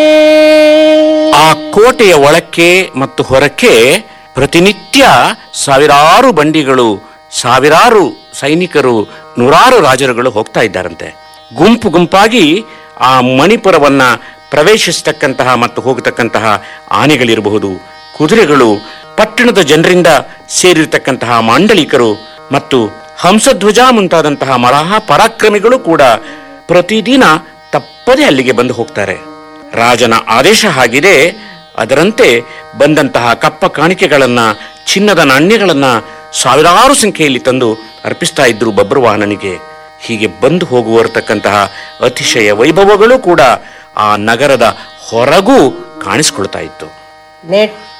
ಆ ಕೋಟೆಯ ಒಳಕ್ಕೆ ಮತ್ತು ಹೊರಕ್ಕೆ ಪ್ರತಿನಿತ್ಯ ಸಾವಿರಾರು ಬಂಡಿಗಳು ಸಾವಿರಾರು ಸೈನಿಕರು ನೂರಾರು ರಾಜರುಗಳು ಹೋಗ್ತಾ ಇದ್ದಾರಂತೆ ಗುಂಪು ಗುಂಪಾಗಿ ಆ ಮಣಿಪುರವನ್ನ ಪ್ರವೇಶಿಸತಕ್ಕಂತಹ ಮತ್ತು ಹೋಗತಕ್ಕಂತಹ ಆನೆಗಳಿರಬಹುದು ಕುದುರೆಗಳು ಪಟ್ಟಣದ ಜನರಿಂದ ಸೇರಿರ್ತಕ್ಕಂತಹ ಮಾಂಡಲಿಕರು ಮತ್ತು ಹಂಸಧ್ವಜ ಮುಂತಾದಂತಹ ಮರಹ ಪರಾಕ್ರಮಿಗಳು ಕೂಡ ಪ್ರತಿದಿನ ತಪ್ಪದೆ ಅಲ್ಲಿಗೆ ಬಂದು ಹೋಗ್ತಾರೆ ರಾಜನ ಆದೇಶ ಆಗಿದೆ ಅದರಂತೆ ಬಂದಂತಹ ಕಪ್ಪ ಕಾಣಿಕೆಗಳನ್ನ ಚಿನ್ನದ ನಾಣ್ಯಗಳನ್ನ ಸಾವಿರಾರು ಸಂಖ್ಯೆಯಲ್ಲಿ ತಂದು ಅರ್ಪಿಸ್ತಾ ಇದ್ರು ಬಬ್ರುವಾಹನನಿಗೆ ಹೀಗೆ ಬಂದು ಹೋಗುವರತಕ್ಕಂತಹ ಅತಿಶಯ ವೈಭವಗಳು ಕೂಡ ಆ ನಗರದ ಹೊರಗೂ ಕಾಣಿಸ್ಕೊಳ್ತಾ ಇತ್ತು ನೆಟ್ಟ